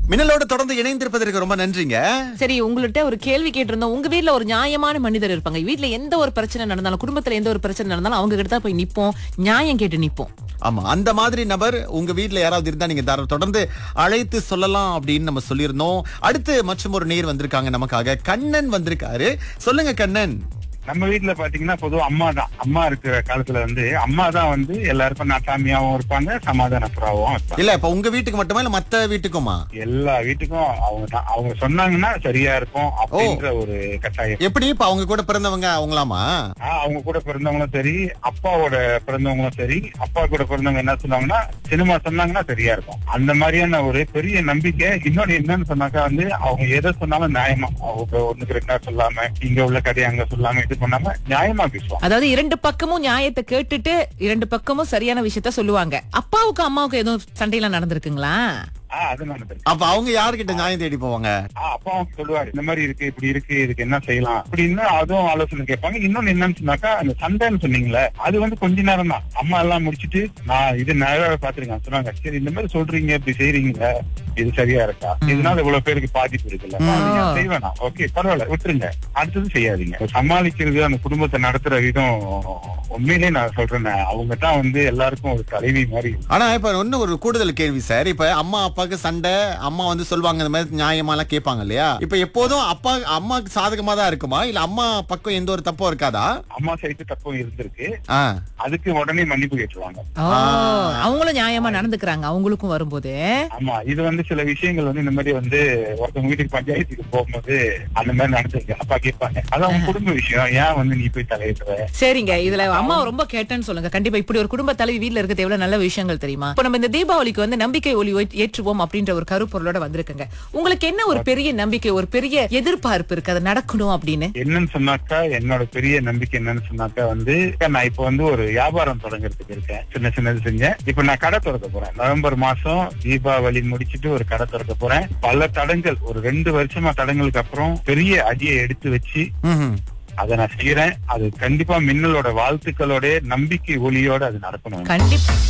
மின்னலோடு தொடர்ந்து இணைந்திருப்பதற்கு ரொம்ப நன்றிங்க சரி உங்கள்ட்ட ஒரு கேள்வி கேட்டிருந்தோம் உங்க வீட்ல ஒரு நியாயமான மனிதர் இருப்பாங்க வீட்ல எந்த ஒரு பிரச்சனை நடந்தாலும் குடும்பத்துல எந்த ஒரு பிரச்சனை நடந்தாலும் அவங்க கிட்ட தான் போய் நிப்போம் நியாயம் கேட்டு நிப்போம் ஆமா அந்த மாதிரி நபர் உங்க வீட்ல யாராவது இருந்தா நீங்க தாராள- தொடர்ந்து அழைத்து சொல்லலாம் அப்படின்னு நம்ம சொல்லியிருந்தோம் அடுத்து மற்றும் ஒரு நேர் வந்திருக்காங்க நமக்காக கண்ணன் வந்திருக்காரு சொல்லுங்க கண்ணன் நம்ம வீட்டுல பாத்தீங்கன்னா பொதுவா அம்மா தான் அம்மா இருக்கிற காலத்துல வந்து அம்மா தான் வந்து எல்லாருக்கும் நாட்டாமியாவும் இருப்பாங்க சமாதான புறாவும் இருப்பாங்க இல்ல இப்ப உங்க வீட்டுக்கு மட்டுமா இல்ல மத்த வீட்டுக்குமா எல்லா வீட்டுக்கும் அவங்க தான் அவங்க சொன்னாங்கன்னா சரியா இருக்கும் அப்படின்ற ஒரு கட்டாயம் எப்படி இப்ப அவங்க கூட பிறந்தவங்க அவங்களாமா ஆஹ் அவங்க கூட பிறந்தவங்களும் சரி அப்பாவோட பிறந்தவங்களும் சரி அப்பா கூட பிறந்தவங்க என்ன சொன்னாங்கன்னா சினிமா சொன்னாங்கன்னா சரியா இருக்கும் அந்த மாதிரியான ஒரு பெரிய நம்பிக்கை இன்னொன்னு என்னன்னு சொன்னாக்கா வந்து அவங்க எதை சொன்னாலும் நியாயமா அவங்க ஒண்ணுக்கு ரெண்டா சொல்லாம இங்க உள்ள கதையை அங்க சொல்லாம இது பண்ணாம நியாயமா பேசுவாங்க அதாவது இரண்டு பக்கமும் நியாயத்தை கேட்டுட்டு இரண்டு பக்கமும் சரியான விஷயத்த சொல்லுவாங்க அப்பாவுக்கு அம்மாவுக்கு எதுவும் சண்டையெல்லாம் நடந்திருக்குங்களா ஆஹ் அது நடந்திருக்கு அப்ப அவங்க யாருகிட்ட நியாயம் தேடி போவாங்க ஆஹ் அப்பா சொல்லுவாரு இந்த மாதிரி இருக்கு இப்படி இருக்கு இதுக்கு என்ன செய்யலாம் அப்படின்னு அதுவும் ஆலோசனை கேட்பாங்க இன்னொன்னு என்னன்னு சொன்னாக்கா அந்த சண்டைன்னு சொன்னீங்களே அது வந்து கொஞ்ச நேரம் தான் அம்மா எல்லாம் முடிச்சிட்டு நான் இது நிறைய பாத்துருக்கேன் சொன்னாங்க சரி இந்த மாதிரி சொல்றீங்க இப்படி செய்றீங்க இது சரியா இருக்கா இதனால இவ்வளவு பேருக்கு பாதிப்பு இருக்குல்ல ஆ. நீங்க செய்ய வேணாம் ஓகே பரவாயில்ல விட்டுருங்க அடுத்தது செய்யாதீங்க சமாளிக்கிறது அந்த குடும்பத்தை நடத்துற விதம் உண்மையிலே நான் சொல்றேன் அவங்க தான் வந்து எல்லாருக்கும் ஒரு தலைவி மாதிரி ஆனா இப்ப இன்னும் ஒரு கூடுதல் கேள்வி சார் இப்ப அம்மா அப்பாவுக்கு சண்டை அம்மா வந்து சொல்லுவாங்க இந்த மாதிரி நியாயமா எல்லாம் கேட்பாங்க இல்லையா இப்ப எப்போதும் அப்பா அம்மாக்கு சாதகமா தான் இருக்குமா இல்ல அம்மா பக்கம் எந்த ஒரு தப்பும் இருக்காதா அம்மா சைட்டு தப்பும் இருந்திருக்கு ஆ. அதுக்கு உடனே மன்னிப்பு கேட்டுருவாங்க ஓ அவங்களும் நியாயமா நடந்துக்கிறாங்க அவங்களுக்கும் வரும்போது ஆமா இது வந்து சில விஷயங்கள் வந்து இந்த மாதிரி வந்து ஒருத்தவங்க வீட்டுக்கு பஞ்சாயத்துக்கு போகும்போது அந்த மாதிரி நடந்திருக்கு அப்பா கேட்பாங்க அது அவங்க குடும்ப விஷயம் ஏன் வந்து நீ போய் தலையிடுற சரிங்க இதுல அம்மா ரொம்ப கேட்டேன்னு சொல்லுங்க கண்டிப்பா இப்படி ஒரு குடும்ப தலைவி வீட்ல இருக்கிறது எவ்வளவு நல்ல விஷயங்கள் தெரியுமா இப்ப நம்ம இந்த தீபாவளிக்கு வந்து நம்பிக்கை ஒளி ஏ- ஏற்றுவோம் அப்படின்ற ஒரு கருப்பொருளோட வந்திருக்குங்க உங்களுக்கு என்ன ஒரு பெரிய நம்பிக்கை ஒரு பெரிய எதிர்பார்ப்பு இருக்கு அது நடக்கணும் அப்படின்னு என்னன்னு சொன்னாக்கா என்னோட பெரிய நம்பிக்கை என்னன்னு சொன்னாக்கா வந்து நான் இப்ப வந்து ஒரு வியாபாரம் தொடங்குறதுக்கு இருக்கேன் சின்ன சின்னது செஞ்சேன் இப்ப நான் கடை திறக்க போறேன் நவம்பர் மாசம் தீபாவளி முடிச்சிட்டு ஒரு கடை திறக்க போறேன் பல தடங்கள் ஒரு ரெண்டு வருஷமா தடங்களுக்கு அப்புறம் பெரிய அடியை எடுத்து வச்சு ம்ஹும். அதை நான் செய்யறேன் அது கண்டிப்பா மின்னலோட வாழ்த்துக்களோட நம்பிக்கை ஒளியோட அது நடக்கணும் கண்டிப்பா